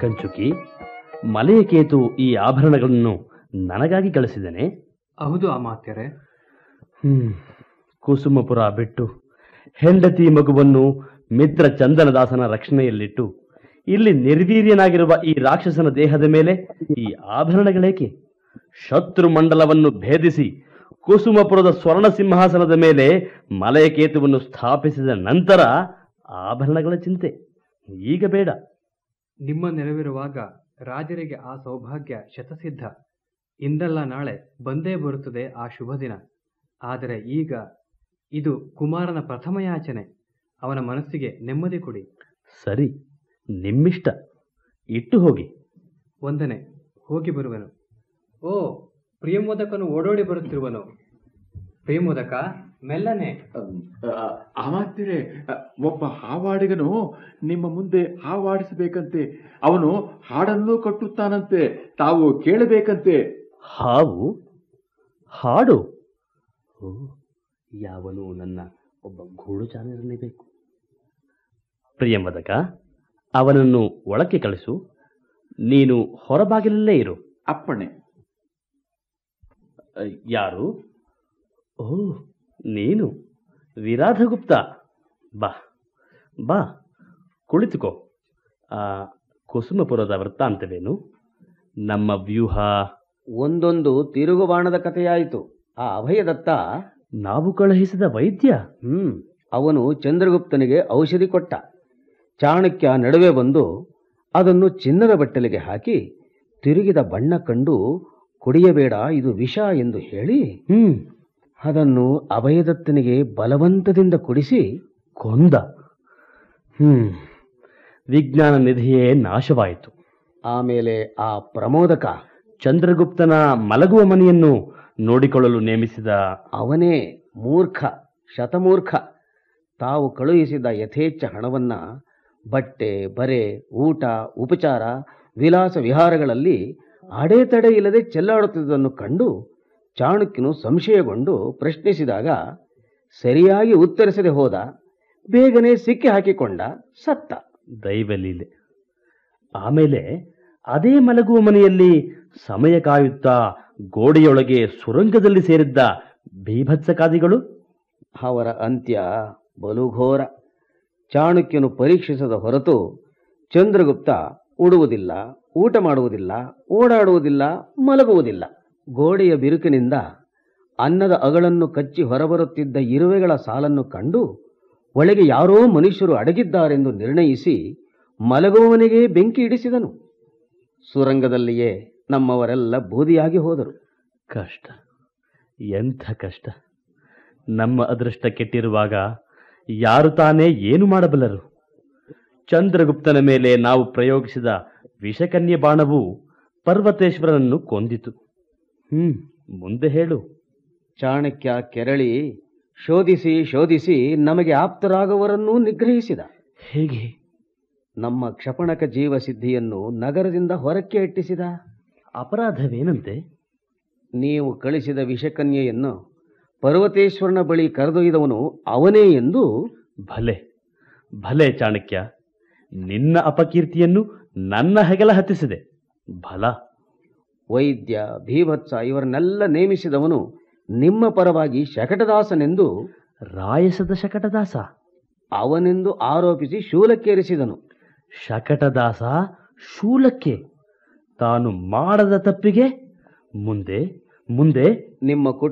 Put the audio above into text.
ಕಂಚುಕಿ ಮಲಯಕೇತು ಈ ಆಭರಣಗಳನ್ನು ನನಗಾಗಿ ಗಳಿಸಿದನೆ ಹೌದು ಅಮಾತ್ಯರೇ ಹ್ಮ್ ಕುಸುಮಪುರ ಬಿಟ್ಟು ಹೆಂಡತಿ ಮಗುವನ್ನು ಮಿತ್ರ ಚಂದನದಾಸನ ರಕ್ಷಣೆಯಲ್ಲಿಟ್ಟು ಇಲ್ಲಿ ನಿರ್ವೀರ್ಯನಾಗಿರುವ ಈ ರಾಕ್ಷಸನ ದೇಹದ ಮೇಲೆ ಈ ಆಭರಣಗಳೇಕೆ ಶತ್ರು ಮಂಡಲವನ್ನು ಭೇದಿಸಿ ಕುಸುಮಪುರದ ಸ್ವರ್ಣ ಸಿಂಹಾಸನದ ಮೇಲೆ ಮಲಯಕೇತುವನ್ನು ಸ್ಥಾಪಿಸಿದ ನಂತರ ಆಭರಣಗಳ ಚಿಂತೆ ಈಗ ಬೇಡ ನಿಮ್ಮ ನೆರವಿರುವಾಗ ರಾಜರಿಗೆ ಆ ಸೌಭಾಗ್ಯ ಶತಸಿದ್ಧ ಇಂದಲ್ಲ ನಾಳೆ ಬಂದೇ ಬರುತ್ತದೆ ಆ ಶುಭ ದಿನ ಆದರೆ ಈಗ ಇದು ಕುಮಾರನ ಪ್ರಥಮ ಯಾಚನೆ ಅವನ ಮನಸ್ಸಿಗೆ ನೆಮ್ಮದಿ ಕೊಡಿ ಸರಿ ನಿಮ್ಮಿಷ್ಟ ಇಟ್ಟು ಹೋಗಿ ವಂದನೆ ಹೋಗಿ ಬರುವನು ಓ ಪ್ರಿಯಮೋದಕನು ಓಡೋಡಿ ಬರುತ್ತಿರುವನು ಪ್ರಿಯಮೋದಕ ಮೆಲ್ಲನೆ ಅಮಾತ್ಯರೇ ಒಬ್ಬ ಹಾವಾಡಿಗನು ನಿಮ್ಮ ಮುಂದೆ ಹಾವಾಡಿಸಬೇಕಂತೆ ಅವನು ಹಾಡನ್ನು ಕಟ್ಟುತ್ತಾನಂತೆ ತಾವು ಕೇಳಬೇಕಂತೆ ಹಾವು ಹಾಡು ಓ ಯಾವನು ನನ್ನ ಒಬ್ಬ ಗೂಢಚಾರನಿರಲೇಬೇಕು ಪ್ರಿಯಮದಕ ಅವನನ್ನು ಒಳಕ್ಕೆ ಕಳಿಸು ನೀನು ಹೊರಬಾಗಿಲಲ್ಲೇ ಇರು ಅಪ್ಪಣೆ ಅ, ಯಾರು ಓ ನೀನು ವಿರಾಧಗುಪ್ತ ಬಾ ಬಾ ಕುಳಿತುಕೋ ಆ ಕುಸುಮಪುರದ ವೃತ್ತಾಂತವೇನು ನಮ್ಮ ವ್ಯೂಹ ಒಂದೊಂದು ತಿರುಗುಬಾಣದ ಕಥೆಯಾಯಿತು ಆ ಅಭಯದತ್ತ ನಾವು ಕಳುಹಿಸಿದ ವೈದ್ಯ ಹ್ಮ್ ಅವನು ಚಂದ್ರಗುಪ್ತನಿಗೆ ಔಷಧಿ ಕೊಟ್ಟ ಚಾಣಕ್ಯ ನಡುವೆ ಬಂದು ಅದನ್ನು ಚಿನ್ನದ ಬಟ್ಟಲಿಗೆ ಹಾಕಿ ತಿರುಗಿದ ಬಣ್ಣ ಕಂಡು ಕುಡಿಯಬೇಡ ಇದು ವಿಷ ಎಂದು ಹೇಳಿ ಹ್ಮ್ ಅದನ್ನು ಅಭಯದತ್ತನಿಗೆ ಬಲವಂತದಿಂದ ಕುಡಿಸಿ ಕೊಂದ ಹ್ಮ್ ವಿಜ್ಞಾನ ನಿಧಿಯೇ ನಾಶವಾಯಿತು ಆಮೇಲೆ ಆ ಪ್ರಮೋದಕ ಚಂದ್ರಗುಪ್ತನ ಮಲಗುವ ಮನೆಯನ್ನು ನೋಡಿಕೊಳ್ಳಲು ನೇಮಿಸಿದ ಅವನೇ ಮೂರ್ಖ ಶತಮೂರ್ಖ ತಾವು ಕಳುಹಿಸಿದ ಯಥೇಚ್ಛ ಹಣವನ್ನ ಬಟ್ಟೆ ಬರೆ ಊಟ ಉಪಚಾರ ವಿಲಾಸ ವಿಹಾರಗಳಲ್ಲಿ ಅಡೆತಡೆ ಇಲ್ಲದೆ ಚೆಲ್ಲಾಡುತ್ತಿದ್ದುದನ್ನು ಕಂಡು ಚಾಣಕ್ಯನು ಸಂಶಯಗೊಂಡು ಪ್ರಶ್ನಿಸಿದಾಗ ಸರಿಯಾಗಿ ಉತ್ತರಿಸದೆ ಹೋದ ಬೇಗನೆ ಸಿಕ್ಕಿ ಹಾಕಿಕೊಂಡ ಸತ್ತ ದೈವಲೀಲೆ ಆಮೇಲೆ ಅದೇ ಮಲಗುವ ಮನೆಯಲ್ಲಿ ಸಮಯ ಕಾಯುತ್ತಾ ಗೋಡೆಯೊಳಗೆ ಸುರಂಗದಲ್ಲಿ ಸೇರಿದ್ದ ಬೀಭತ್ಸಕಾದಿಗಳು ಅವರ ಅಂತ್ಯ ಬಲುಘೋರ ಚಾಣಕ್ಯನು ಪರೀಕ್ಷಿಸದ ಹೊರತು ಚಂದ್ರಗುಪ್ತ ಉಡುವುದಿಲ್ಲ ಊಟ ಮಾಡುವುದಿಲ್ಲ ಓಡಾಡುವುದಿಲ್ಲ ಮಲಗುವುದಿಲ್ಲ ಗೋಡೆಯ ಬಿರುಕಿನಿಂದ ಅನ್ನದ ಅಗಳನ್ನು ಕಚ್ಚಿ ಹೊರಬರುತ್ತಿದ್ದ ಇರುವೆಗಳ ಸಾಲನ್ನು ಕಂಡು ಒಳಗೆ ಯಾರೋ ಮನುಷ್ಯರು ಅಡಗಿದ್ದಾರೆಂದು ನಿರ್ಣಯಿಸಿ ಮಲಗುವವನಿಗೆ ಬೆಂಕಿ ಇಡಿಸಿದನು ಸುರಂಗದಲ್ಲಿಯೇ ನಮ್ಮವರೆಲ್ಲ ಬೂದಿಯಾಗಿ ಹೋದರು ಕಷ್ಟ ಎಂಥ ಕಷ್ಟ ನಮ್ಮ ಅದೃಷ್ಟ ಕೆಟ್ಟಿರುವಾಗ ಯಾರು ತಾನೇ ಏನು ಮಾಡಬಲ್ಲರು ಚಂದ್ರಗುಪ್ತನ ಮೇಲೆ ನಾವು ಪ್ರಯೋಗಿಸಿದ ವಿಷಕನ್ಯೆ ಬಾಣವು ಪರ್ವತೇಶ್ವರನನ್ನು ಕೊಂದಿತು ಹ್ಮ್ ಮುಂದೆ ಹೇಳು ಚಾಣಕ್ಯ ಕೆರಳಿ ಶೋಧಿಸಿ ಶೋಧಿಸಿ ನಮಗೆ ಆಪ್ತರಾಗುವವರನ್ನೂ ನಿಗ್ರಹಿಸಿದ ಹೇಗೆ ನಮ್ಮ ಕ್ಷಪಣಕ ಜೀವ ಸಿದ್ಧಿಯನ್ನು ನಗರದಿಂದ ಹೊರಕ್ಕೆ ಅಟ್ಟಿಸಿದ ಅಪರಾಧವೇನಂತೆ ನೀವು ಕಳಿಸಿದ ವಿಷಕನ್ಯೆಯನ್ನು ಪರ್ವತೇಶ್ವರನ ಬಳಿ ಕರೆದೊಯ್ದವನು ಅವನೇ ಎಂದು ಭಲೆ ಭಲೆ ಚಾಣಕ್ಯ ನಿನ್ನ ಅಪಕೀರ್ತಿಯನ್ನು ನನ್ನ ಹೆಗಲ ಹತ್ತಿಸಿದೆ ಫಲ ವೈದ್ಯ ಭೀಭತ್ಸ ಇವರನ್ನೆಲ್ಲ ನೇಮಿಸಿದವನು ನಿಮ್ಮ ಪರವಾಗಿ ಶಕಟದಾಸನೆಂದು ರಾಯಸದ ಶಕಟದಾಸ ಅವನೆಂದು ಆರೋಪಿಸಿ ಶೂಲಕ್ಕೇರಿಸಿದನು ಶಕಟದಾಸ ಶೂಲಕ್ಕೆ ತಾನು ಮಾಡದ ತಪ್ಪಿಗೆ ಮುಂದೆ ಮುಂದೆ ನಿಮ್ಮ